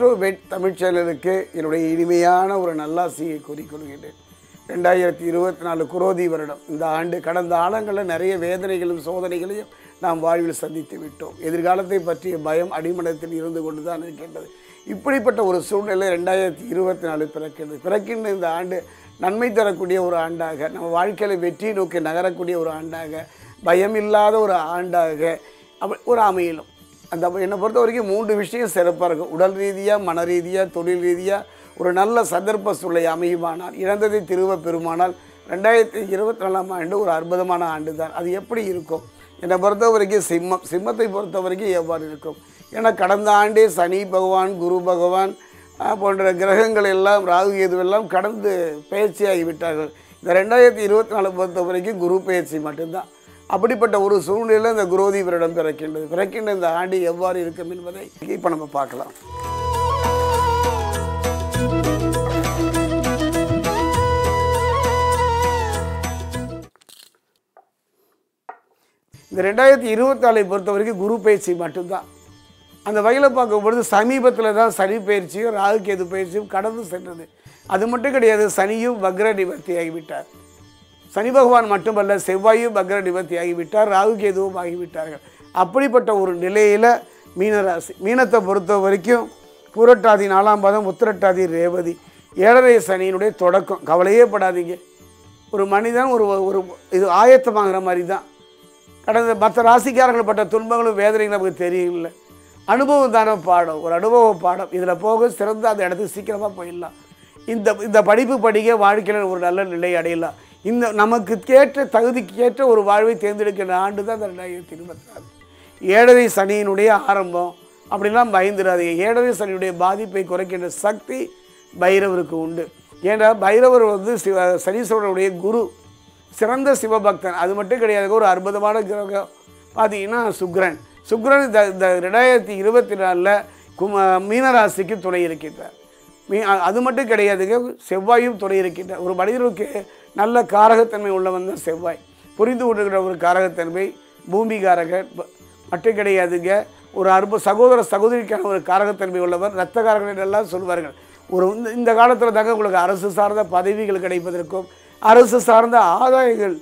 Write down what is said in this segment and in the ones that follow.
ரெட்ரோபெட் தமிழ் சேனலுக்கு என்னுடைய இனிமையான ஒரு நல்லாசியை கூறிக்கொள்கின்றேன் ரெண்டாயிரத்தி இருபத்தி நாலு குரோதி வருடம் இந்த ஆண்டு கடந்த ஆழங்களில் நிறைய வேதனைகளும் சோதனைகளையும் நாம் வாழ்வில் சந்தித்து விட்டோம் எதிர்காலத்தை பற்றிய பயம் அடிமனத்தில் இருந்து கொண்டு தான் இருக்கின்றது இப்படிப்பட்ட ஒரு சூழ்நிலை ரெண்டாயிரத்தி இருபத்தி நாலு பிறக்கின்றது பிறக்கின்ற இந்த ஆண்டு நன்மை தரக்கூடிய ஒரு ஆண்டாக நம்ம வாழ்க்கையில் வெற்றியை நோக்கி நகரக்கூடிய ஒரு ஆண்டாக பயம் இல்லாத ஒரு ஆண்டாக அப்ப- ஒரு அமையலும் அந்த என்னை பொறுத்த வரைக்கும் மூன்று விஷயம் சிறப்பாக இருக்கும் உடல் ரீதியாக மன ரீதியாக தொழில் ரீதியாக ஒரு நல்ல சந்தர்ப்ப சூழலை அமையுமானால் இழந்ததை திரும்ப பெறுமானால் ரெண்டாயிரத்தி இருபத்தி நாலாம் ஆண்டு ஒரு அற்புதமான ஆண்டு தான் அது எப்படி இருக்கும் என்னை பொறுத்த வரைக்கும் சிம்மம் சிம்மத்தை பொறுத்த வரைக்கும் எவ்வாறு இருக்கும் ஏன்னா கடந்த ஆண்டே சனி பகவான் குரு பகவான் ஆஹ், போன்ற கிரகங்கள் எல்லாம் ராகு கேதுவெல்லாம் கடந்து பயிற்சியாகி விட்டார்கள் இந்த ரெண்டாயிரத்தி இருபத்தி நாலு பொறுத்த வரைக்கும் குரு பயிற்சி மட்டும்தான் அப்படிப்பட்ட ஒரு சூழ்நிலையில் இந்த குரோதி வருடம் பிறக்கின்றது பிறக்கின்ற இந்த ஆண்டு எவ்வாறு இருக்கும் என்பதை இப்போ நம்ம பார்க்கலாம் இந்த ரெண்டாயிரத்தி இருபத்தாலை பொறுத்த வரைக்கும் குரு பயிற்சி மட்டும்தான் அந்த வகையில் பார்க்கும்பொழுது சமீபத்தில் தான் சனி பயிற்சியும் ராகு கேது பயிற்சியும் கடந்து சென்றது அது மட்டும் கிடையாது சனியும் வக்ர நிவர்த்தி ஆகிவிட்டார் சனி பகவான் மட்டுமல்ல செவ்வாயும் வக்ர நிவர்த்தி ஆகிவிட்டார் ராகு கேதுவும் ஆகிவிட்டார்கள் அப்படிப்பட்ட ஒரு நிலையில் மீனராசி மீனத்தை பொறுத்த வரைக்கும் பூரட்டாதி நாலாம் பாதம் உத்திரட்டாதி ரேவதி ஏழரை சனியினுடைய தொடக்கம் கவலையே படாதீங்க ஒரு மனிதன் ஒரு ஒரு இது ஆயத்தமாகிற மாதிரி தான் கடந்த மற்ற ராசிக்காரர்கள் பட்ட துன்பங்களும் வேதனைகளும் நமக்கு தெரியல அனுபவம் தானே பாடம் ஒரு அனுபவ பாடம் இதில் போக சிறந்த அந்த இடத்துக்கு சீக்கிரமாக போயிடலாம் இந்த இந்த படிப்பு படிக்க வாழ்க்கையில் ஒரு நல்ல நிலை அடையலாம் இந்த நமக்கு கேட்ட தகுதிக்கு ஏற்ற ஒரு வாழ்வை தேர்ந்தெடுக்கிற ஆண்டு தான் இந்த ரெண்டாயிரத்தி இருபத்தி நாலு ஏழரை சனியினுடைய ஆரம்பம் அப்படிலாம் பயந்துடாதீங்க ஏழரை சனியுடைய பாதிப்பை குறைக்கின்ற சக்தி பைரவருக்கு உண்டு ஏன்னா பைரவர் வந்து சிவ சனீஸ்வரனுடைய குரு சிறந்த சிவபக்தன் அது மட்டும் கிடையாது ஒரு அற்புதமான கிரகம் பார்த்தீங்கன்னா சுக்ரன் சுக்ரன் இந்த இந்த ரெண்டாயிரத்தி இருபத்தி நாலில் கும மீனராசிக்கு துணை இருக்கின்றார் மீ அ- அது மட்டும் கிடையாதுங்க செவ்வாயும் துணை இருக்கின்றார் ஒரு மனிதனுக்கு நல்ல காரகத்தன்மை உள்ளவன் தான் செவ்வாய் புரிந்து கொண்டிருக்கிற ஒரு காரகத்தன்மை பூமிகாரகன் ப- மட்டும் கிடையாதுங்க ஒரு அற்பு சகோதர சகோதரிக்கான ஒரு காரகத்தன்மை உள்ளவர் இரத்தகாரகன் எல்லாம் சொல்வார்கள் ஒரு இந்த இந்த காலத்தில் தாங்க உங்களுக்கு அரசு சார்ந்த பதவிகள் கிடைப்பதற்கும் அரசு சார்ந்த ஆதாயங்கள்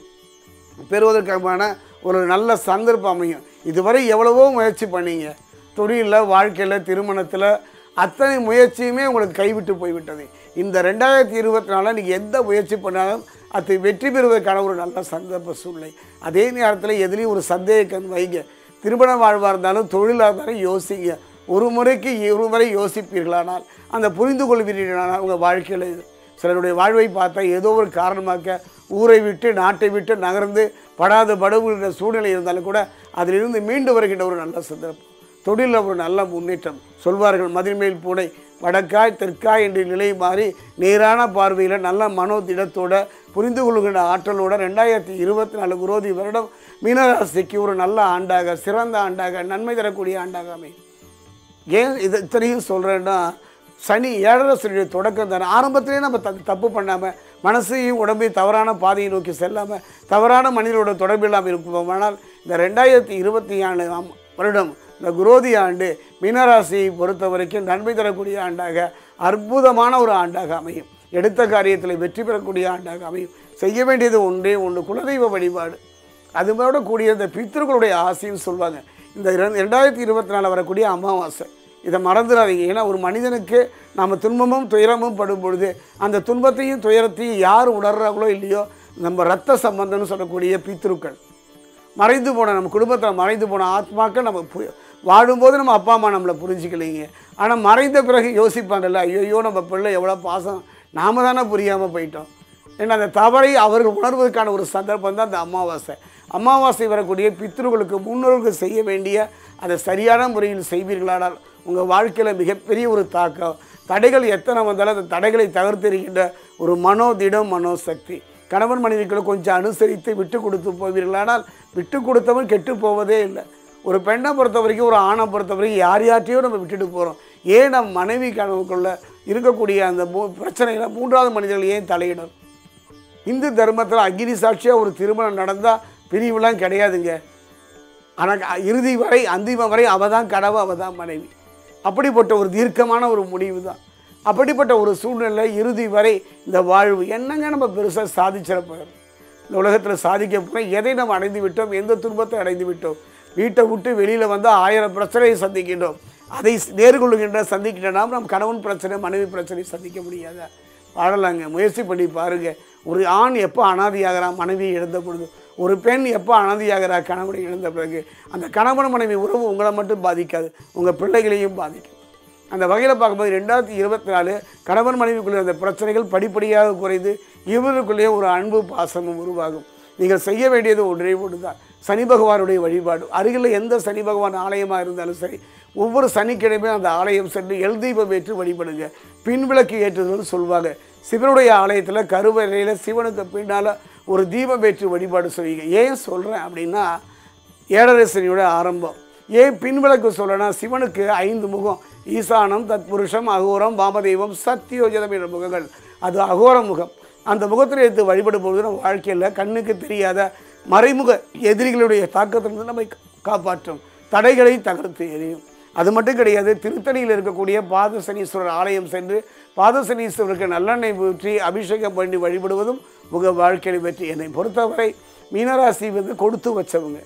பெறுவதற்கான ஒரு நல்ல சந்தர்ப்பம் அமையும் இதுவரை எவ்வளவோ முயற்சி பண்ணீங்க தொழிலில் வாழ்க்கையில் திருமணத்தில் அத்தனை முயற்சியுமே உங்களுக்கு கைவிட்டு போய்விட்டது இந்த ரெண்டாயிரத்தி இருபத்தி நாலில் நீங்கள் எந்த முயற்சி பண்ணாலும் அது வெற்றி பெறுவதற்கான ஒரு நல்ல சந்தர்ப்ப சூழ்நிலை அதே நேரத்தில் எதுலேயும் ஒரு சந்தேகம் வைங்க திருமண வாழ்வாக இருந்தாலும் தொழிலாக இருந்தாலும் யோசிங்க ஒரு முறைக்கு இருமுறை யோசிப்பீர்களானால் அந்த புரிந்து கொள்வீர்களானால் உங்கள் வாழ்க்கையில் சிலருடைய வாழ்வை பார்த்தா ஏதோ ஒரு காரணமாக்க ஊரை விட்டு நாட்டை விட்டு நகர்ந்து படாத படுகின்ற சூழ்நிலை இருந்தாலும் கூட அதிலிருந்து மீண்டு வருகின்ற ஒரு நல்ல சந்தர்ப்பம் தொழிலில் ஒரு நல்ல முன்னேற்றம் சொல்வார்கள் மதில்மேல் பூனை வடக்காய் தெற்காய் என்ற நிலை மாறி நேரான பார்வையில் நல்ல மனோதிடத்தோட புரிந்து கொள்கின்ற ஆற்றலோட ரெண்டாயிரத்தி இருபத்தி நாலு குரோதி வருடம் மீனராசிக்கு ஒரு நல்ல ஆண்டாக சிறந்த ஆண்டாக நன்மை தரக்கூடிய ஆண்டாக அமையும் ஏன் இது இத்தனையும் சொல்கிறேன்னா சனி ஏழரை சனியுடைய தொடக்கம் தானே ஆரம்பத்திலே நம்ம த தப்பு பண்ணாமல் மனசையும் உடம்பையும் தவறான பாதையை நோக்கி செல்லாமல் தவறான மனிதனோட தொடர்பு இல்லாமல் இருப்போமானால் இந்த ரெண்டாயிரத்தி இருபத்தி ஆண்டு ஆம் வருடம் இந்த குரோதி ஆண்டு மீனராசியை பொறுத்த வரைக்கும் நன்மை தரக்கூடிய ஆண்டாக அற்புதமான ஒரு ஆண்டாக அமையும் எடுத்த காரியத்தில் வெற்றி பெறக்கூடிய ஆண்டாக அமையும் செய்ய வேண்டியது ஒன்றே ஒன்று குலதெய்வ வழிபாடு அதுமோட கூடிய இந்த பித்திருக்களுடைய ஆசைன்னு சொல்லுவாங்க இந்த இரண்- ரெண்டாயிரத்தி இருபத்தி நாலு வரக்கூடிய அமாவாசை இதை மறந்துடாதீங்க ஏன்னா ஒரு மனிதனுக்கு நம்ம துன்பமும் துயரமும் படும் பொழுது அந்த துன்பத்தையும் துயரத்தையும் யார் உணர்றாங்களோ இல்லையோ நம்ம ரத்த சம்பந்தம்னு சொல்லக்கூடிய பித்ருக்கள் மறைந்து போன நம்ம குடும்பத்தில் மறைந்து போன ஆத்மாக்கள் நம்ம பு- வாழும்போது நம்ம அப்பா அம்மா நம்மளை புரிஞ்சிக்கலைங்க ஆனால் மறைந்த பிறகு யோசிப்பாங்கல்ல ஐயோ நம்ம பிள்ளை எவ்வளோ பாசம் நாம தானே புரியாமல் போயிட்டோம் ஏன்னா அந்த தவறை அவர்கள் உணர்வதற்கான ஒரு சந்தர்ப்பம் தான் அந்த அமாவாசை அமாவாசை வரக்கூடிய பித்ருக்களுக்கு முன்னோர்களுக்கு செய்ய வேண்டிய அதை சரியான முறையில் செய்வீர்களானால் உங்கள் வாழ்க்கையில் மிகப்பெரிய ஒரு தாக்கம் தடைகள் எத்தனை வந்தாலும் அந்த தடைகளை தகர்த்தெறிகின்ற ஒரு மனோதிடம் மனோசக்தி கணவன் மனைவிகளை கொஞ்சம் அனுசரித்து விட்டு கொடுத்து போவீர்களானால் விட்டு கொடுத்தவன் கெட்டு போவதே இல்லை ஒரு பெண்ணை பொறுத்த வரைக்கும் ஒரு ஆணை பொறுத்த வரைக்கும் யார் யார்ட்டையோ நம்ம விட்டுட்டு போகிறோம் ஏன் நம் மனைவி கனவுக்குள்ள இருக்கக்கூடிய அந்த மூ பிரச்சனைகளை மூன்றாவது மனிதர்கள் ஏன் தலையிடணும் இந்து தர்மத்தில் அக்னி சாட்சியாக ஒரு திருமணம் நடந்தால் பிரிவுலாம் கிடையாதுங்க ஆனால் இறுதி வரை அந்திமம் வரை அவள் தான் கனவு அவள் தான் மனைவி அப்படிப்பட்ட ஒரு தீர்க்கமான ஒரு முடிவு தான் அப்படிப்பட்ட ஒரு சூழ்நிலை இறுதி வரை இந்த வாழ்வு என்னங்க நம்ம பெருசாக சாதிச்சிட போகிறோம் இந்த உலகத்தில் சாதிக்க போகிறோம் எதை நம்ம அடைந்து விட்டோம் எந்த துன்பத்தை அடைந்து விட்டோம் வீட்டை விட்டு வெளியில் வந்து ஆயிரம் பிரச்சனையை சந்திக்கின்றோம் அதை நேர்கொள்ளுகின்ற சந்திக்கின்ற நாம் நம் கணவன் பிரச்சனை மனைவி பிரச்சனை சந்திக்க முடியாதா வாழலாங்க முயற்சி பண்ணி பாருங்க ஒரு ஆண் எப்போ அனாதியாகிறான் மனைவியை இழந்த பொழுது ஒரு பெண் எப்போ அனாதியாகிறா கணவனை இழந்த பிறகு அந்த கணவன் மனைவி உறவு உங்களை மட்டும் பாதிக்காது உங்கள் பிள்ளைகளையும் பாதிக்கும் அந்த வகையில் பார்க்கும்போது ரெண்டாயிரத்தி இருபத்தி நாலு கணவன் மனைவிக்குள்ள அந்த பிரச்சனைகள் படிப்படியாக குறைந்து இவருக்குள்ளேயே ஒரு அன்பு பாசமும் உருவாகும் நீங்கள் செய்ய வேண்டியது ஒன்றே ஒன்று தான் சனி பகவானுடைய வழிபாடு அருகில் எந்த சனி பகவான் ஆலயமாக இருந்தாலும் சரி ஒவ்வொரு சனிக்கிழமையும் அந்த ஆலயம் சென்று எல் தீபம் ஏற்று வழிபடுங்க பின்விளக்கு ஏற்றுதல்னு சொல்லுவாங்க சிவனுடைய ஆலயத்தில் கருவறையில் சிவனுக்கு பின்னால் ஒரு தீபம் ஏற்றி வழிபாடு செய்வீங்க ஏன் சொல்கிறேன் அப்படின்னா ஏழரை சனியோட ஆரம்பம் ஏன் பின்விளக்கு சொல்லனா சிவனுக்கு ஐந்து முகம் ஈசானம் தத்புருஷம் அகோரம் வாமதெய்வம் சத்தியோஜதம் என்ற முகங்கள் அது அகோர முகம் அந்த முகத்தில் எடுத்து வழிபடும் பொழுது நம்ம வாழ்க்கையில் கண்ணுக்கு தெரியாத மறைமுக எதிரிகளுடைய தாக்கத்திலிருந்து நம்மை காப்பாற்றும் தடைகளை தகர்த்து எறியும் அது மட்டும் கிடையாது திருத்தணியில் இருக்கக்கூடிய பாதசனீஸ்வரர் ஆலயம் சென்று பாதசனீஸ்வரருக்கு நல்லெண்ணெய் ஊற்றி அபிஷேகம் பண்ணி வழிபடுவதும் உங்கள் வாழ்க்கையை வெற்றி என்னை பொறுத்தவரை மீனராசி வந்து கொடுத்து வச்சவங்க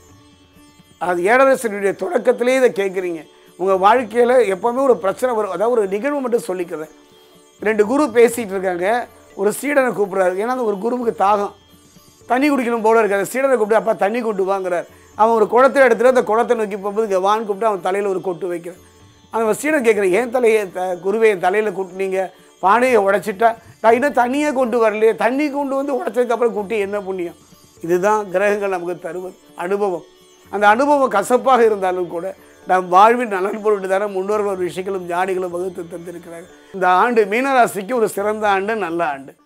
அது ஏழரசனுடைய தொடக்கத்திலே இதை கேட்குறீங்க உங்கள் வாழ்க்கையில் எப்போவுமே ஒரு பிரச்சனை வரும் அதாவது ஒரு நிகழ்வு மட்டும் சொல்லிக்கிறேன் ரெண்டு குரு பேசிகிட்டு இருக்காங்க ஒரு சீடனை கூப்பிட்றாரு ஏன்னா அந்த ஒரு குருவுக்கு தாகம் தண்ணி குடிக்கணும் போல இருக்காது சீடனை கூப்பிட்டு அப்பா தண்ணி கொண்டு வாங்குறார் அவன் ஒரு குடத்தை எடுத்துட்டு அந்த குடத்தை நோக்கி போகும்போது இங்கே வான்னு கூப்பிட்டு அவன் தலையில் ஒரு கொட்டு வைக்கிறான் அந்த சீடன் கேட்குறேன் ஏன் தலையை த குருவை என் தலையில் கூட்டினீங்க பானையை உடைச்சிட்டா நான் இன்னும் தண்ணியே கொண்டு வரலையே தண்ணி கொண்டு வந்து உடைச்சதுக்கப்புறம் கூட்டி என்ன புண்ணியம் இதுதான் கிரகங்கள் நமக்கு தருவது அனுபவம் அந்த அனுபவம் கசப்பாக இருந்தாலும் கூட நம் வாழ்வின் நலன் பொருட்டு தானே முன்னோர்கள் ஒரு விஷயங்களும் ஞானிகளும் வகுத்து தந்திருக்கிறார்கள் இந்த ஆண்டு மீனராசிக்கு ஒரு சிறந்த ஆண்டு நல்ல ஆண்டு